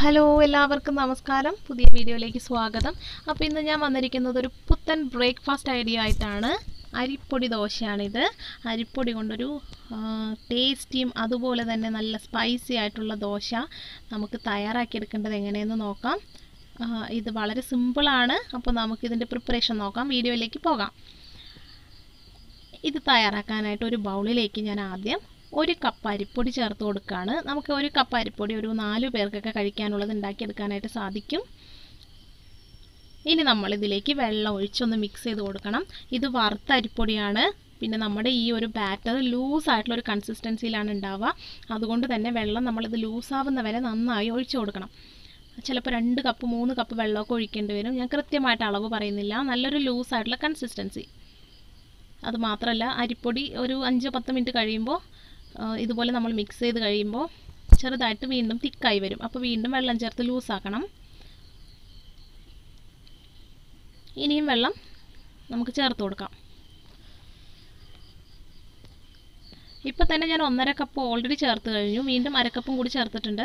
hello എല്ലാവർക്കും നമസ്കാരം പുതിയ വീഡിയോയിലേക്ക് സ്വാഗതം അപ്പോൾ ഇന്ന് ഞാൻ വന്നിരിക്കുന്നത് ഒരു പുത്തൻ ബ്രേക്ക്ഫാസ്റ്റ് ഐഡിയ ആയിട്ടാണ് അരിപ്പൊടി ദോശയാണിത് അരിപ്പൊടി കൊണ്ടൊരു ടേസ്റ്റിയും അതുപോലെ തന്നെ നല്ല സ്പൈസി ആയിട്ടുള്ള ദോശ നമുക്ക് തയ്യാറാക്കിയെടുക്കേണ്ടത് എങ്ങനെയെന്ന് നോക്കാം ആ, ഇത് വളരെ സിമ്പിളാണ് അപ്പോൾ നമുക്കിതിൻ്റെ പ്രിപ്പറേഷൻ നോക്കാം വീഡിയോയിലേക്ക് പോകാം ഇത് തയ്യാറാക്കാനായിട്ട് ഒരു ബൗളിലേക്ക് ഞാൻ ആദ്യം ഒരു കപ്പ് അരിപ്പൊടി ചേർത്ത് കൊടുക്കുകയാണ് നമുക്ക് ഒരു കപ്പ് അരിപ്പൊടി ഒരു നാല് പേർക്കൊക്കെ കഴിക്കാനുള്ളത് ഉണ്ടാക്കിയെടുക്കാനായിട്ട് സാധിക്കും ഇനി നമ്മൾ ഇതിലേക്ക് വെള്ളം ഒഴിച്ചൊന്ന് മിക്സ് ചെയ്ത് കൊടുക്കണം ഇത് വറുത്ത അരിപ്പൊടിയാണ് പിന്നെ നമ്മുടെ ഈ ഒരു ബാറ്റർ ലൂസ് ആയിട്ടുള്ള ഒരു കൺസിസ്റ്റൻസിയിലാണ് ഉണ്ടാവുക അതുകൊണ്ട് തന്നെ വെള്ളം നമ്മളിത് ലൂസാവുന്ന വരെ നന്നായി ഒഴിച്ചു കൊടുക്കണം ചിലപ്പോൾ രണ്ട് കപ്പ് മൂന്ന് കപ്പ് വെള്ളമൊക്കെ ഒഴിക്കേണ്ടി വരും ഞാൻ കൃത്യമായിട്ട് അളവ് പറയുന്നില്ല നല്ലൊരു ലൂസ് ആയിട്ടുള്ള കൺസിസ്റ്റൻസി അത് മാത്രമല്ല അരിപ്പൊടി ഒരു അഞ്ച് പത്ത് മിനിറ്റ് കഴിയുമ്പോൾ ആ, ഇതുപോലെ നമ്മൾ മിക്സ് ചെയ്ത് കഴിയുമ്പോൾ ചെറുതായിട്ട് വീണ്ടും തിക്കായി വരും അപ്പോൾ വീണ്ടും വെള്ളം ചേർത്ത് ലൂസാക്കണം ഇനിയും വെള്ളം നമുക്ക് ചേർത്ത് കൊടുക്കാം ഇപ്പം തന്നെ ഞാൻ ഒന്നര കപ്പ് ഓൾറെഡി ചേർത്ത് കഴിഞ്ഞു വീണ്ടും അരക്കപ്പും കൂടി ചേർത്തിട്ടുണ്ട്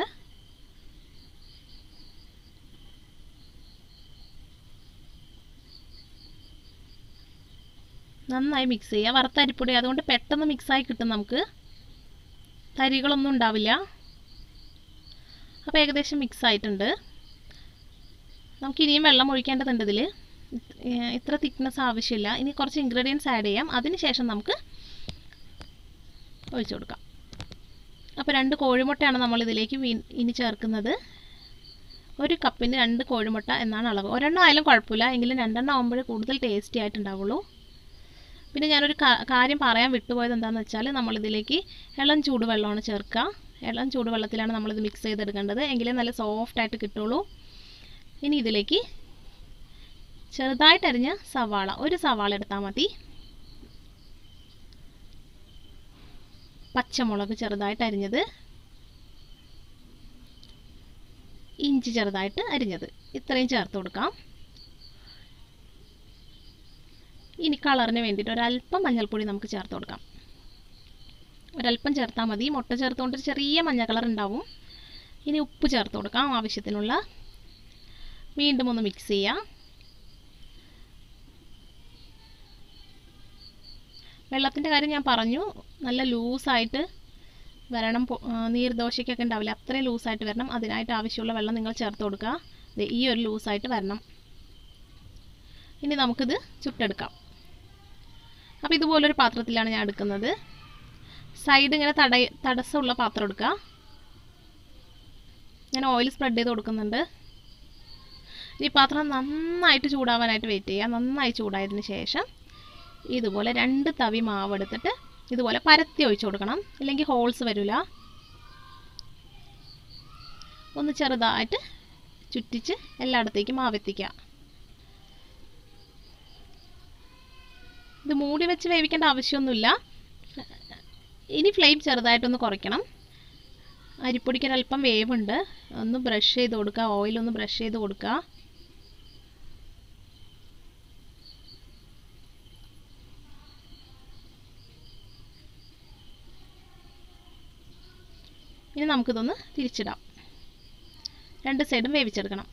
നന്നായി മിക്സ് ചെയ്യുക വറുത്ത അരിപ്പൊടി അതുകൊണ്ട് പെട്ടെന്ന് മിക്സായി കിട്ടും നമുക്ക് തരികളൊന്നും ഉണ്ടാവില്ല അപ്പോൾ ഏകദേശം മിക്സ് ആയിട്ടുണ്ട് നമുക്ക് ഇനിയും വെള്ളം ഒഴിക്കേണ്ടതുണ്ട് ഇതിൽ ഇത്ര തിക്നെസ് ആവശ്യമില്ല ഇനി കുറച്ച് ഇൻഗ്രീഡിയൻസ് ആഡ് ചെയ്യാം അതിന് ശേഷം നമുക്ക് ഒഴിച്ചു കൊടുക്കാം അപ്പോൾ രണ്ട് കോഴിമുട്ടയാണ് നമ്മൾ ഇതിലേക്ക് വീ ഇനി ചേർക്കുന്നത് ഒരു കപ്പിന് രണ്ട് കോഴിമുട്ട എന്നാണ് അളവ് ഒരെണ്ണം ആയാലും കുഴപ്പമില്ല എങ്കിലും രണ്ടെണ്ണം ആകുമ്പോഴേ കൂടുതൽ ടേസ്റ്റി ആയിട്ടുണ്ടാവുള്ളൂ പിന്നെ ഞാനൊരു കാ- കാര്യം പറയാൻ വിട്ടുപോയത് എന്താണെന്ന് വെച്ചാൽ നമ്മളിതിലേക്ക് ഇളം ചൂടുവെള്ളമാണ് ചേർക്കുക ഇളം ചൂടുവെള്ളത്തിലാണ് നമ്മളിത് മിക്സ് ചെയ്തെടുക്കേണ്ടത് എങ്കിലേ നല്ല സോഫ്റ്റ് ആയിട്ട് കിട്ടുള്ളൂ ഇനി ഇതിലേക്ക് ചെറുതായിട്ട് അരിഞ്ഞ സവാള ഒരു സവാള എടുത്താൽ മതി പച്ചമുളക് ചെറുതായിട്ട് അരിഞ്ഞത് ഇഞ്ചി ചെറുതായിട്ട് അരിഞ്ഞത് ഇത്രയും ചേർത്ത് കൊടുക്കാം ഇനി കളറിന് വേണ്ടിയിട്ട് ഒരല്പം മഞ്ഞൾപ്പൊടി നമുക്ക് ചേർത്ത് കൊടുക്കാം ഒരല്പം ചേർത്താൽ മതി മുട്ട ചേർത്തുകൊണ്ട് ഒരു ചെറിയ മഞ്ഞ കളർ ഉണ്ടാവും ഇനി ഉപ്പ് ചേർത്ത് കൊടുക്കാം ആവശ്യത്തിനുള്ള വീണ്ടും ഒന്ന് മിക്സ് ചെയ്യാം വെള്ളത്തിൻ്റെ കാര്യം ഞാൻ പറഞ്ഞു നല്ല ലൂസായിട്ട് വരണം പൊ- ആ, നീർദോശയ്ക്കൊക്കെ ഉണ്ടാവില്ല അത്രയും ലൂസായിട്ട് വരണം അതിനായിട്ട് ആവശ്യമുള്ള വെള്ളം നിങ്ങൾ ചേർത്ത് കൊടുക്കുക ദേ ഈ ഒരു ലൂസായിട്ട് വരണം ഇനി നമുക്കിത് ചുട്ടെടുക്കാം അപ്പോൾ ഇതുപോലൊരു പാത്രത്തിലാണ് ഞാൻ എടുക്കുന്നത് സൈഡ് ഇങ്ങനെ തട തടസ്സമുള്ള പാത്രം എടുക്കുക ഞാൻ ഓയിൽ സ്പ്രെഡ് ചെയ്ത് കൊടുക്കുന്നുണ്ട് ഈ പാത്രം നന്നായിട്ട് ചൂടാവാനായിട്ട് വെയിറ്റ് ചെയ്യുക നന്നായി ചൂടായതിന് ശേഷം ഇതുപോലെ രണ്ട് തവി മാവ് എടുത്തിട്ട് ഇതുപോലെ പരത്തി ഒഴിച്ചു കൊടുക്കണം ഇല്ലെങ്കിൽ ഹോൾസ് വരില്ല ഒന്ന് ചെറുതായിട്ട് ചുറ്റിച്ച് എല്ലായിടത്തേക്കും മാവെത്തിക്കുക ഇത് മൂടി വെച്ച് വേവിക്കേണ്ട ആവശ്യമൊന്നുമില്ല ഇനി ഫ്ലെയിം ചെറുതായിട്ടൊന്ന് കുറയ്ക്കണം അരിപ്പൊടിക്ക് ഒരല്പം വേവുണ്ട് ഒന്ന് ബ്രഷ് ചെയ്ത് കൊടുക്കുക ഓയിലൊന്ന് ബ്രഷ് ചെയ്ത് കൊടുക്കുക ഇനി നമുക്കിതൊന്ന് തിരിച്ചിടാം രണ്ട് സൈഡും വേവിച്ചെടുക്കണം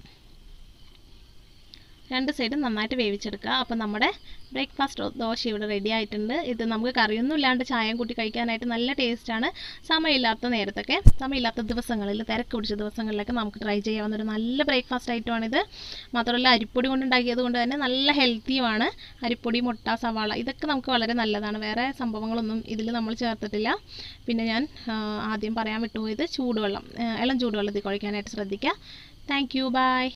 രണ്ട് സൈഡും നന്നായിട്ട് വേവിച്ചെടുക്കുക അപ്പോൾ നമ്മുടെ ബ്രേക്ക്ഫാസ്റ്റ് ദോശ ഇവിടെ റെഡി ആയിട്ടുണ്ട് ഇത് നമുക്ക് കറിയൊന്നും ഇല്ലാണ്ട് ചായം കൂട്ടി കഴിക്കാനായിട്ട് നല്ല ടേസ്റ്റാണ് സമയമില്ലാത്ത നേരത്തൊക്കെ സമയമില്ലാത്ത ദിവസങ്ങളിൽ തിരക്ക് പിടിച്ച ദിവസങ്ങളിലൊക്കെ നമുക്ക് ട്രൈ ചെയ്യാവുന്ന ഒരു നല്ല ബ്രേക്ക്ഫാസ്റ്റ് ഐറ്റമാണിത് മാത്രമല്ല അരിപ്പൊടി കൊണ്ട് ഉണ്ടാക്കിയത് കൊണ്ട് തന്നെ നല്ല ഹെൽത്തിയുമാണ് അരിപ്പൊടി മുട്ട സവാള ഇതൊക്കെ നമുക്ക് വളരെ നല്ലതാണ് വേറെ സംഭവങ്ങളൊന്നും ഇതിൽ നമ്മൾ ചേർത്തിട്ടില്ല പിന്നെ ഞാൻ ആ, ആദ്യം പറയാൻ വിട്ടുപോയത് ചൂടുവെള്ളം ആ, ഇളം ചൂടുവെള്ളത്തിൽ കുഴക്കാനായിട്ട് ശ്രദ്ധിക്കുക താങ്ക് യു ബൈ